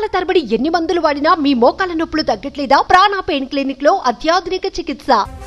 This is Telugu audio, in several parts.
సంవత్సరాల తరబడి ఎన్ని మందులు వాడినా మీ మోకాల నొప్పులు తగ్గట్లేదా ప్రాణ పెయిన్ క్లినిక్ లో అత్యాధునిక చికిత్స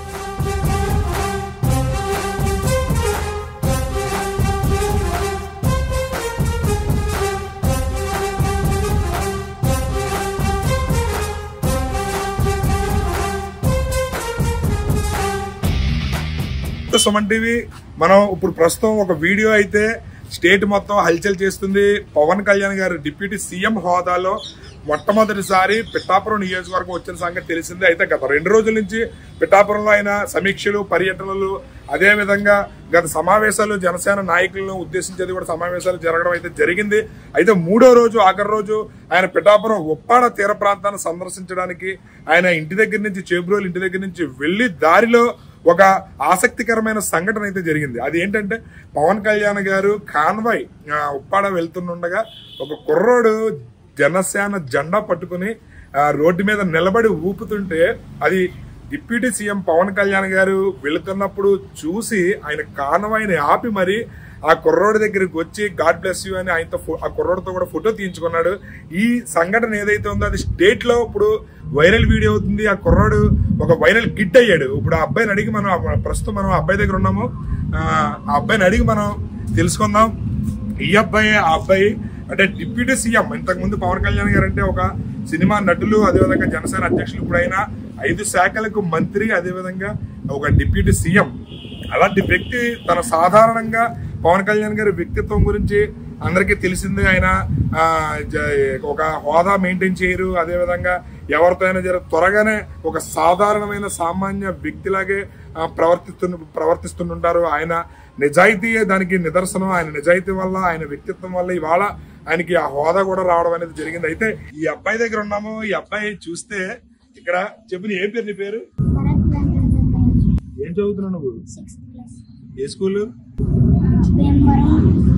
సుమన్ టీవీ మనం ఇప్పుడు ప్రస్తుతం ఒక వీడియో అయితే స్టేట్ మొత్తం హల్చల్ చేస్తుంది పవన్ కళ్యాణ్ గారు డిప్యూటీ సీఎం హోదాలో మొట్టమొదటిసారి పిఠాపురం నియోజకవర్గం వచ్చిన సంగతి తెలిసిందే అయితే గత రెండు రోజుల నుంచి పిఠాపురంలో ఆయన సమీక్షలు పర్యటనలు అదే విధంగా గత సమావేశాలు జనసేన నాయకులను ఉద్దేశించేది కూడా సమావేశాలు జరగడం అయితే జరిగింది అయితే మూడో రోజు ఆఖరి రోజు ఆయన పిఠాపురం ఉప్పాడ తీర ప్రాంతాన్ని సందర్శించడానికి ఆయన ఇంటి దగ్గర నుంచి చేబ్రోలు ఇంటి దగ్గర నుంచి వెళ్లి దారిలో ఒక ఆసక్తికరమైన సంఘటన అయితే జరిగింది అది ఏంటంటే పవన్ కళ్యాణ్ గారు కాన్వాయ్ ఆ, ఉప్పాడ వెళ్తుండగా ఒక కుర్రోడు జనసేన జెండా పట్టుకుని ఆ, రోడ్డు మీద నిలబడి ఊపుతుంటే అది డిప్యూటీ సీఎం పవన్ కళ్యాణ్ గారు వెళుతున్నప్పుడు చూసి ఆయన కాన్వాయ్ని ఆపి మరి ఆ కుర్రోడి దగ్గరికి వచ్చి గాడ్ బ్లెస్ యూ అని ఆయనతో ఫో- ఆ కుర్రోడితో కూడా ఫోటో తీయించుకున్నాడు ఈ సంఘటన ఏదైతే ఉందో అది స్టేట్ లో ఇప్పుడు వైరల్ వీడియో అవుతుంది ఆ కుర్రోడు ఒక వైరల్ కిడ్ అయ్యాడు ఇప్పుడు ఆ అబ్బాయిని అడిగి మనం ఆ- ప్రస్తుతం మనం ఆ అబ్బాయి దగ్గర ఉన్నాము ఆ ఆ అబ్బాయిని అడిగి మనం తెలుసుకుందాం ఈ అబ్బాయి ఆ అబ్బాయి అంటే డిప్యూటీ సీఎం ఇంతకు ముందు పవన్ కళ్యాణ్ గారు అంటే ఒక సినిమా నటులు అదేవిధంగా జనసేన అధ్యక్షులు ఇప్పుడైనా ఐదు శాఖలకు మంత్రి అదేవిధంగా ఒక డిప్యూటీ సీఎం అలాంటి వ్యక్తి తన సాధారణంగా పవన్ కళ్యాణ్ గారి వ్యక్తిత్వం గురించి అందరికీ తెలిసింది ఆయన ఆ, జ- ఒక హోదా మెయింటైన్ చేయరు అదేవిధంగా ఎవరితో అయినా జర త్వరగానే ఒక సాధారణమైన సామాన్య వ్యక్తిలాగే ఆ, ప్రవర్తిస్తు ప్రవర్తిస్తుంటారు ఆయన నిజాయితీయే దానికి నిదర్శనం ఆయన నిజాయితీ వల్ల ఆయన వ్యక్తిత్వం వల్ల ఇవాళ ఆయనకి ఆ హోదా కూడా రావడం అనేది జరిగింది అయితే ఈ అబ్బాయి దగ్గర ఉన్నాము ఈ అబ్బాయి చూస్తే ఇక్కడ చెప్పు నీ ఏం పేరు నీ పేరు భరత్ వెంకటరాజు ఏం చదువుతున్నావు నువ్వు సిక్స్త్ క్లాస్ ఏ స్కూల్ భీమవరం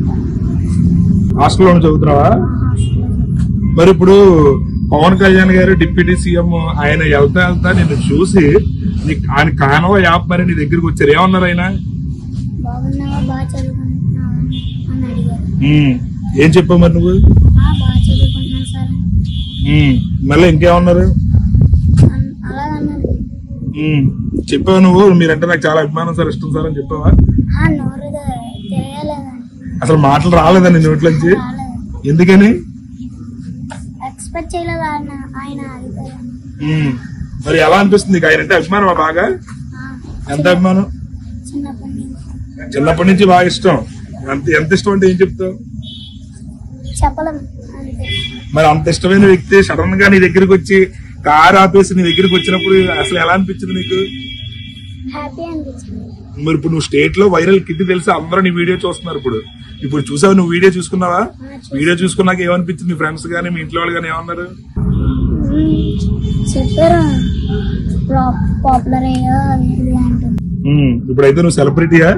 హాస్టల్లో చదువుతున్నావా హాస్టల్ మరి ఇప్పుడు పవన్ కళ్యాణ్ గారు డిప్యూటీ సీఎం ఆయన వెళ్తా వెళ్తా నిన్ను చూసి నీకు ఆయన కానవ యాప్ మరి నీ దగ్గరికి వచ్చారు ఏమన్నారు ఆయన బాగున్నావా బాగా చదువుకుంటున్నావా అని అడిగారు ఉమ్, ఏం చెప్పావు మరి నువ్వు ఆ బాగా చదువుకుంటున్నాను సార్ అని. ఉమ్, మళ్ళీ ఇంకేమన్నారు అన్- అలాగన్నారు ఉమ్, చెప్పావు నువ్వు మీరంటే నాకు చాలా అభిమానం సార్ ఇష్టం సార్ అని చెప్పావా ఆ నోరు ద- తిరగలేదని అసలు మాటలు రాలేదా నీ నోట్లోంచి రాలేదు ఎందుకని ఎక్స్పెక్ట్ చేయలేదు ఆయన ఆయన అడుగుతారని ఉమ్, మరి ఎలా అనిపిస్తుంది నీకు ఆయన అంటే అభిమానమా బాగా ఆ, ఎంత అభిమానం చిన్నప్పటి నుంచి చిన్నప్పటి నుంచి బాగా ఇష్టం ఎంత ఎంత ఇష్టం అంటే ఏం చెప్తావు చెప్పలేం అంతే మరి అంత ఇష్టమైన వ్యక్తి సడన్ గా నీ దగ్గరికి వచ్చి కార్ ఆపేసి నీ దగ్గరికి వచ్చినప్పుడు అసలు ఎలా అనిపించింది నీకు హ్యాపీ అనిపించింది మరి ఇప్పుడు నువ్వు స్టేట్ లో వైరల్ కిట్ తెలిసి అందరూ నీ వీడియో చూస్తున్నారు ఇప్పుడు ఇప్పుడు చూసావు నువ్వు వీడియో చూసుకున్నావా వీడియో చూసుకున్నాక ఏమనిపించింది మీ ఫ్రెండ్స్ గానీ మీ ఇంట్లో వాళ్ళు గానీ ఏమన్నారు మ్మ్. చెప్పారు పాపులర్ అయ్యా అది ఇది అంటుంది ఉమ్, ఇప్పుడైతే నువ్వు సెలబ్రిటీయా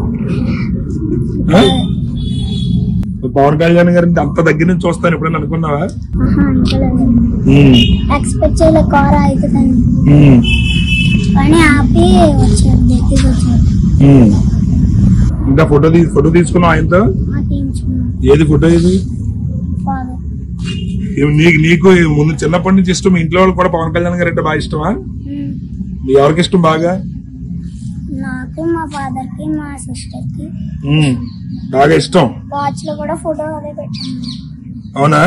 ఆ? నువ్వు పవన్ కళ్యాణ్ గారిని అంత దగ్గర నుంచి చూస్తాను ఎప్పుడైనా అనుకున్నావా ఆహా అనుకోలేదు ఉమ్, ఎక్స్పెక్ట్ చేయలే కార్ అవుతుందని ఉమ్, కానీ ఆపి వచ్చారు దగ్గరికి వచ్చారు ఉమ్. ఇంకా ఫోటో తీ ఫోటో తీసుకున్నావు ఆయనతో ఆ తీయించుకున్నాను ఏది ఫోటో ఇది ఫాదర్ ఏం నీకు నీకు ముందు చిన్నప్పటి నుంచి ఇష్టం మీ ఇంట్లో వాళ్ళు కూడా పవన్ కళ్యాణ్ గారు అంటే బాగా ఇష్టమా మీ ఎవరికి ఇష్టం బాగా నాకు మా ఫాదర్ కి మా సిస్టర్ కి ఉమ్, బాగా ఇష్టం వాచ్ లో కూడా ఫోటో అదే పెట్టాను అవునా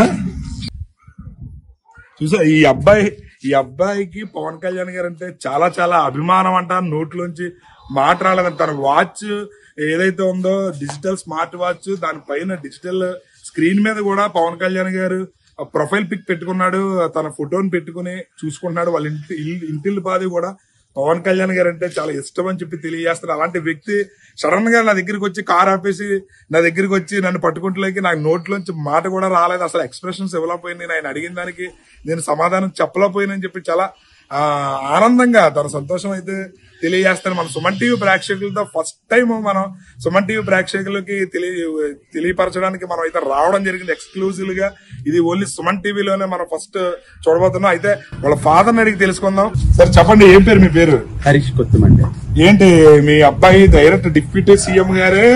చూసా ఈ అబ్బాయి ఈ అబ్బాయికి పవన్ కళ్యాణ్ గారు అంటే చాలా చాలా అభిమానం అంట నోట్లోంచి మాట రాలేదంట తన వాచ్ ఏదైతే ఉందో డిజిటల్ స్మార్ట్ వాచ్ దానిపైన డిజిటల్ స్క్రీన్ మీద కూడా పవన్ కళ్యాణ్ గారు ప్రొఫైల్ పిక్ పెట్టుకున్నాడు తన ఫోటోని పెట్టుకుని చూసుకుంటున్నాడు వాళ్ళ ఇంటి ఇల్లు- ఇంటిల్లి బాధి కూడా పవన్ కళ్యాణ్ గారు అంటే చాలా ఇష్టం అని చెప్పి తెలియజేస్తారు అలాంటి వ్యక్తి సడన్ గా నా దగ్గరికి వచ్చి కార్ ఆపేసి నా దగ్గరికి వచ్చి నన్ను పట్టుకుంటలేకి నాకు నోట్లోంచి మాట కూడా రాలేదు అసలు ఎక్స్ప్రెషన్స్ ఇవ్వలేకపోయింది నేను ఆయన అడిగిన దానికి నేను సమాధానం చెప్పలేకపోయినని చెప్పి చాలా ఆ, ఆనందంగా తన సంతోషం అయితే తెలియజేస్తాను మన సుమన్ టీవీ ప్రేక్షకులతో ఫస్ట్ టైం మనం సుమన్ టీవీ ప్రేక్షకులకి తెలియ తెలియపరచడానికి మనం అయితే రావడం జరిగింది ఎక్స్క్లూజివ్ గా ఇది ఓన్లీ సుమన్ టీవీలోనే మనం ఫస్ట్ చూడబోతున్నాం అయితే వాళ్ళ ఫాదర్ అడిగి తెలుసుకుందాం సార్ చెప్పండి ఏం పేరు మీ పేరు హరీష్ కొత్తమండి ఏంటి మీ అబ్బాయి డైరెక్ట్ డిప్యూటీ సీఎం గారే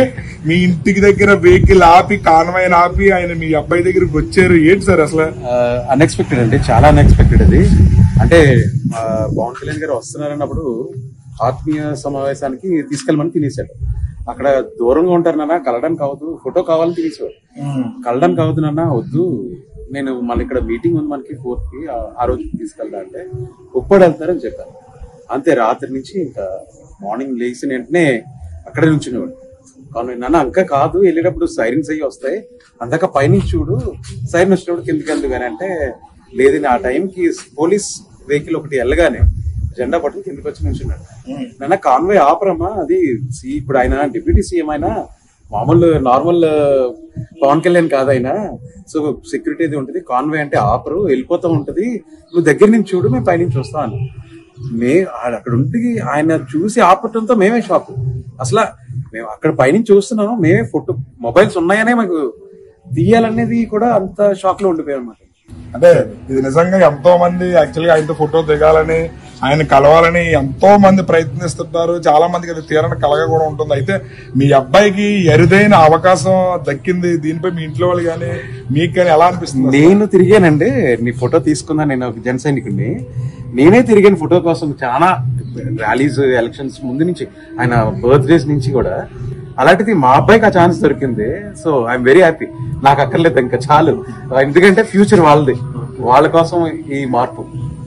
మీ ఇంటికి దగ్గర వెహికల్ ఆపి కాన్వాయ్ ఆపి ఆయన మీ అబ్బాయి దగ్గరికి వచ్చారు ఏంటి సార్ అసలు అన్ఎక్స్పెక్టెడ్ అండి చాలా అన్ఎక్స్పెక్టెడ్ అది అంటే ఆ, పవన్ కళ్యాణ్ గారు వస్తున్నారన్నప్పుడు ఆత్మీయ సమావేశానికి తీసుకెళ్ళమని తినేశాడు అక్కడ దూరంగా ఉంటారు నాన్న కలవడానికి అవ్వదు ఫోటో కావాలని తినేసేవాడు కలవడానికి అవ్వదు నాన్న వద్దు నేను మళ్ళీ ఇక్కడ మీటింగ్ ఉంది మనకి ఫోర్త్ కి ఆ- ఆ రోజు తీసుకెళ్తా అంటే ఉప్పడి వెళ్తారని చెప్పాను అంతే రాత్రి నుంచి ఇంకా మార్నింగ్ లేచిన వెంటనే అక్కడే నుంచునేవాడు కానీ నాన్న అంక కాదు వెళ్ళేటప్పుడు సైరన్స్ అయ్యి వస్తాయి అందాక పైనుంచి చూడు సైరన్ వచ్చినప్పుడు కిందకి వెళ్దు కానీ అంటే లేదు ఆ టైంకి పోలీస్ వెహికల్ ఒకటి వెళ్ళగానే జెండా పట్టుకుని కిందకి వచ్చి నుంచున్నాడు నాన్న కాన్వే ఆపరమ్మా అది సి- ఇప్పుడు ఆయన డిప్యూటీ సీఎం అయినా మామూలు నార్మల్ పవన్ కళ్యాణ్ కాదు ఆయన సో సెక్యూరిటీ అది ఉంటుంది కాన్వే అంటే ఆపరు వెళ్ళిపోతూ ఉంటది నువ్వు దగ్గర నుంచి చూడు మేము పైనుంచి వస్తాం అని మే ఆడ అక్కడ ఉండి ఆయన చూసి ఆపటంతో మేమే షాక్ అసలు మేము అక్కడ పైనుంచి చూస్తున్నాము మేమే ఫోటో మొబైల్స్ ఉన్నాయనే మాకు తీయాలనేది కూడా అంత షాక్ లో ఉండిపోయాం అన్నమాట అంటే ఇది నిజంగా ఎంతో మంది యాక్చువల్ గా ఆయనతో ఫోటో దిగాలని ఆయన కలవాలని ఎంతో మంది ప్రయత్నిస్తుంటారు చాలా మందికి అది తీరని కలగ కూడా ఉంటుంది అయితే మీ అబ్బాయికి ఎరుదైన అవకాశం దక్కింది దీనిపై మీ ఇంట్లో వాళ్ళు కానీ మీకు కానీ ఎలా అనిపిస్తుంది నేను తిరిగానండి నీ ఫోటో తీసుకున్నా నేను ఒక జన సైనికుడిని నేనే తిరిగాను ఫోటో కోసం చాలా ర్యాలీస్ ఎలక్షన్స్ ముందు నుంచి ఆయన బర్త్డేస్ నుంచి కూడా అలాంటిది మా అబ్బాయికి ఆ ఛాన్స్ దొరికింది సో ఐఎమ్ వెరీ హ్యాపీ నాకు అక్కర్లేదు ఇంకా చాలు ఎందుకంటే ఫ్యూచర్ వాళ్ళది వాళ్ళ కోసం ఈ మార్పు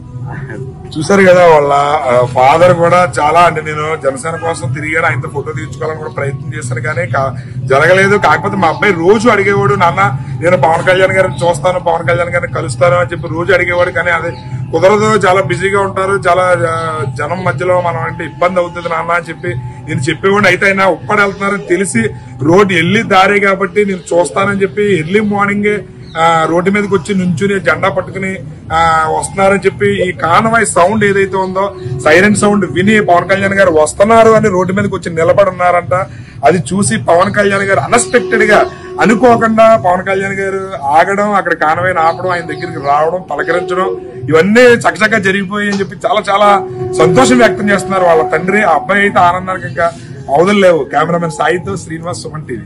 చూసారు కదా వాళ్ళ ఫాదర్ కూడా చాలా అంటే నేను జనసేన కోసం తిరిగాను ఆయనతో ఫోటో తీర్చుకోవాలని కూడా ప్రయత్నం చేశాను కానీ కా- జరగలేదు కాకపోతే మా అబ్బాయి రోజు అడిగేవాడు నాన్న నేను పవన్ కళ్యాణ్ గారిని చూస్తాను పవన్ కళ్యాణ్ గారిని కలుస్తాను అని చెప్పి రోజు అడిగేవాడు కానీ అది కుదరదు చాలా బిజీగా ఉంటారు చాలా ఆ, జనం మధ్యలో మనం అంటే ఇబ్బంది అవుతుంది నాన్న అని చెప్పి నేను చెప్పేవాడిని అయితే ఆయన ఉప్పడి వెళ్తున్నారని తెలిసి రోడ్డు వెళ్ళి దారి కాబట్టి నేను చూస్తానని చెప్పి ఎర్లీ మార్నింగే ఆ, రోడ్డు మీదకి వచ్చి నుంచుని జెండా పట్టుకుని ఆ, వస్తున్నారని చెప్పి ఈ కానవాయ్ సౌండ్ ఏదైతే ఉందో సైరన్ సౌండ్ విని పవన్ కళ్యాణ్ గారు వస్తున్నారు అని రోడ్డు మీదకి వచ్చి నిలబడి ఉన్నారంట అది చూసి పవన్ కళ్యాణ్ గారు అన్ఎక్స్పెక్టెడ్ గా అనుకోకుండా పవన్ కళ్యాణ్ గారు ఆగడం అక్కడ కానవాయిని ఆపడం ఆయన దగ్గరికి రావడం పలకరించడం ఇవన్నీ చకచకా జరిగిపోయి అని చెప్పి చాలా చాలా సంతోషం వ్యక్తం చేస్తున్నారు వాళ్ళ తండ్రి ఆ అబ్బాయి అయితే ఆనందానికి ఇంకా అవధులు లేవు కెమెరామెన్ సాయితో శ్రీనివాస్ సుమన్ టీవీ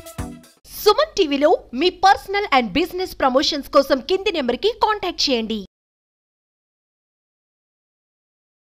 సుమన్ టీవీలో మీ పర్సనల్ అండ్ బిజినెస్ ప్రమోషన్స్ కోసం కింది నెంబర్కి కాంటాక్ట్ చేయండి